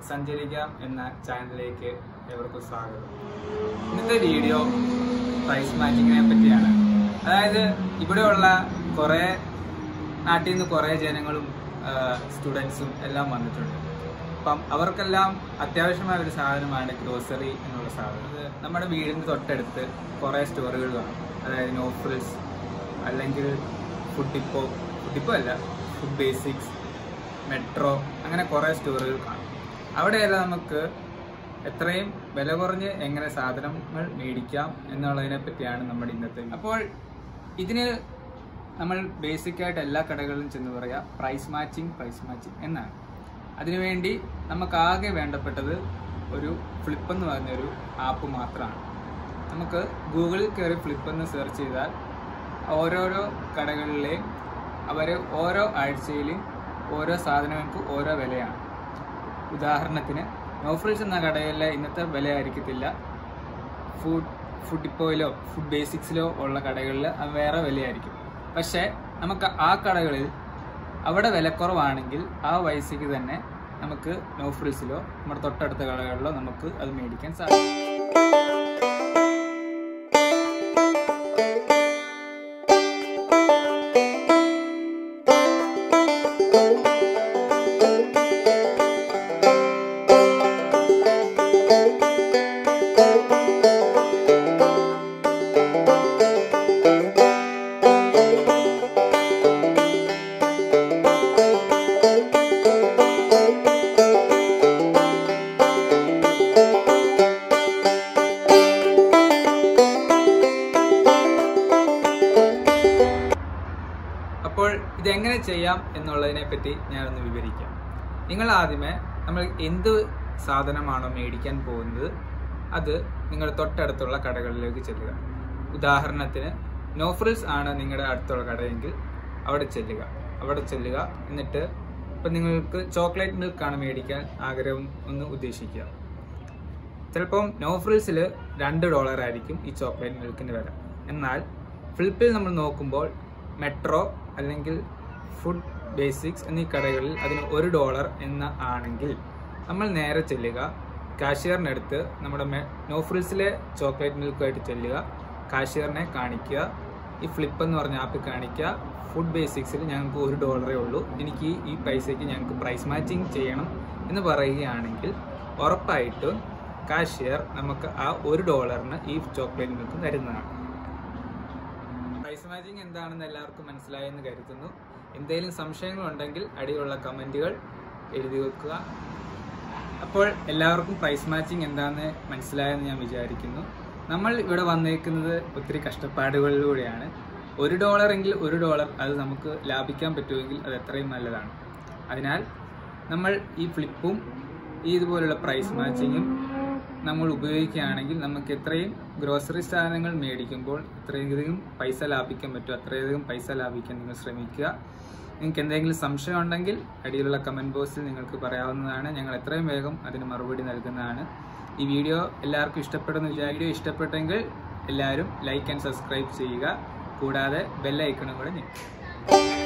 സഞ്ചരിക്കാം എന്ന ചാനലിലേക്ക് ഏവർക്കും സ്വാഗതം ഇന്നത്തെ വീഡിയോ പ്രൈസ് മാച്ചിങ്ങിനെ പറ്റിയാണ് അതായത് ഇവിടെയുള്ള കുറേ നാട്ടിൽ നിന്ന് കുറേ ജനങ്ങളും സ്റ്റുഡൻസും എല്ലാം വന്നിട്ടുണ്ട് അപ്പം അവർക്കെല്ലാം അത്യാവശ്യമായ ഒരു സാധനമാണ് ഗ്രോസറി എന്നുള്ള സാധനം അത് നമ്മുടെ വീടിന് തൊട്ടടുത്ത് കുറേ സ്റ്റോറുകൾ കാണും അതായത് നോഫിൾസ് അല്ലെങ്കിൽ ഫുഡ് ഡിപ്പോ ഫുഡ് ഡിപ്പോ അല്ല ഫുഡ് ബേസിക്സ് മെട്രോ അങ്ങനെ കുറേ സ്റ്റോറുകൾ കാണും അവിടെയെല്ലാം നമുക്ക് എത്രയും വില കുറഞ്ഞ് എങ്ങനെ സാധനങ്ങൾ മേടിക്കാം എന്നുള്ളതിനെ പറ്റിയാണ് നമ്മുടെ ഇന്നത്തെ അപ്പോൾ ഇതിന് നമ്മൾ ബേസിക്കായിട്ട് എല്ലാ കടകളിലും ചെന്ന് പറയാം പ്രൈസ് മാച്ചിങ് പ്രൈസ് മാച്ചിങ് എന്നാണ് അതിനുവേണ്ടി നമുക്ക് ആകെ വേണ്ടപ്പെട്ടത് ഒരു ഫ്ലിപ്പ് എന്ന് പറഞ്ഞൊരു ആപ്പ് മാത്രമാണ് നമുക്ക് ഗൂഗിളിൽ കയറി ഫ്ലിപ്പ് എന്ന് സെർച്ച് ചെയ്താൽ ഓരോരോ കടകളിലെയും അവർ ഓരോ ആഴ്ചയിലും ഓരോ സാധനങ്ങൾക്ക് ഓരോ വിലയാണ് ഉദാഹരണത്തിന് നോഫ്രിൽസ് എന്ന കടയിലെ ഇന്നത്തെ വില ആയിരിക്കത്തില്ല ഫുഡ് ഫുഡ് ഡിപ്പോയിലോ ഫുഡ് ബേസിക്സിലോ ഉള്ള കടകളിൽ അത് വേറെ വിലയായിരിക്കും പക്ഷേ നമുക്ക് ആ കടകളിൽ അവിടെ വിലക്കുറവാണെങ്കിൽ ആ പൈസയ്ക്ക് തന്നെ നമുക്ക് നോഫ്രിൽസിലോ നമ്മുടെ തൊട്ടടുത്ത കടകളിലോ നമുക്ക് അത് മേടിക്കാൻ സാധിക്കും അപ്പോൾ ഇതെങ്ങനെ ചെയ്യാം എന്നുള്ളതിനെ പറ്റി ഞാനൊന്ന് വിവരിക്കാം നിങ്ങൾ ആദ്യമേ നമ്മൾ എന്ത് സാധനമാണോ മേടിക്കാൻ പോകുന്നത് അത് നിങ്ങൾ തൊട്ടടുത്തുള്ള കടകളിലേക്ക് ചെല്ലുക ഉദാഹരണത്തിന് നോഫ്രിൽസ് ആണ് നിങ്ങളുടെ അടുത്തുള്ള കടയെങ്കിൽ അവിടെ ചെല്ലുക അവിടെ ചെല്ലുക എന്നിട്ട് ഇപ്പം നിങ്ങൾക്ക് ചോക്ലേറ്റ് മിൽക്കാണ് മേടിക്കാൻ ആഗ്രഹം ഒന്ന് ഉദ്ദേശിക്കുക ചിലപ്പം നോഫ്രിൽസിൽ രണ്ട് ഡോളർ ആയിരിക്കും ഈ ചോക്ലേറ്റ് മിൽക്കിൻ്റെ വില എന്നാൽ ഫ്ലിപ്പിൽ നമ്മൾ നോക്കുമ്പോൾ മെട്രോ അല്ലെങ്കിൽ ഫുഡ് ബേസിക്സ് എന്നീ കടകളിൽ അതിന് ഒരു ഡോളർ എന്ന ആണെങ്കിൽ നമ്മൾ നേരെ ചെല്ലുക കാഷ്യറിനടുത്ത് നമ്മുടെ മെ നോഫ്രിൽസിലെ ചോക്ലേറ്റ് മിൽക്കുമായിട്ട് ചെല്ലുക കാഷ്യറിനെ കാണിക്കുക ഈ ഫ്ലിപ്പ് എന്ന് പറഞ്ഞ ആപ്പ് കാണിക്കുക ഫുഡ് ബേസിക്സിൽ ഞങ്ങൾക്ക് ഒരു ഡോളറേ ഉള്ളൂ എനിക്ക് ഈ പൈസയ്ക്ക് ഞങ്ങൾക്ക് പ്രൈസ് മാച്ചിങ് ചെയ്യണം എന്ന് പറയുകയാണെങ്കിൽ ഉറപ്പായിട്ടും കാഷ്യർ നമുക്ക് ആ ഒരു ഡോളറിന് ഈ ചോക്ലേറ്റ് മിൽക്ക് തരുന്നതാണ് പ്രൈസ് മാച്ചിങ് എന്താണെന്ന് എല്ലാവർക്കും മനസ്സിലായെന്ന് കരുതുന്നു എന്തെങ്കിലും സംശയങ്ങളുണ്ടെങ്കിൽ അടിയിലുള്ള കമൻറ്റുകൾ എഴുതി വെക്കുക അപ്പോൾ എല്ലാവർക്കും പ്രൈസ് മാച്ചിങ് എന്താണെന്ന് മനസ്സിലായെന്ന് ഞാൻ വിചാരിക്കുന്നു നമ്മൾ ഇവിടെ വന്നേക്കുന്നത് ഒത്തിരി കഷ്ടപ്പാടുകളിലൂടെയാണ് ഒരു ഡോളർ എങ്കിൽ ഒരു ഡോളർ അത് നമുക്ക് ലാഭിക്കാൻ പറ്റുമെങ്കിൽ അത് എത്രയും നല്ലതാണ് അതിനാൽ നമ്മൾ ഈ ഫ്ലിപ്പും ഈ ഇതുപോലുള്ള പ്രൈസ് മാച്ചിങ്ങും നമ്മൾ ഉപയോഗിക്കുകയാണെങ്കിൽ നമുക്ക് എത്രയും ഗ്രോസറി സാധനങ്ങൾ മേടിക്കുമ്പോൾ എത്രയധികം പൈസ ലാഭിക്കാൻ പറ്റും അത്രയധികം പൈസ ലാഭിക്കാൻ നിങ്ങൾ ശ്രമിക്കുക നിങ്ങൾക്ക് എന്തെങ്കിലും സംശയം ഉണ്ടെങ്കിൽ അടിയിലുള്ള കമൻറ്റ് ബോക്സിൽ നിങ്ങൾക്ക് പറയാവുന്നതാണ് ഞങ്ങൾ എത്രയും വേഗം അതിന് മറുപടി നൽകുന്നതാണ് ഈ വീഡിയോ എല്ലാവർക്കും ഇഷ്ടപ്പെടുന്ന വീഡിയോ ഇഷ്ടപ്പെട്ടെങ്കിൽ എല്ലാവരും ലൈക്ക് ആൻഡ് സബ്സ്ക്രൈബ് ചെയ്യുക കൂടാതെ ബെല്ലൈക്കണും കൂടെ ഞെക്കുക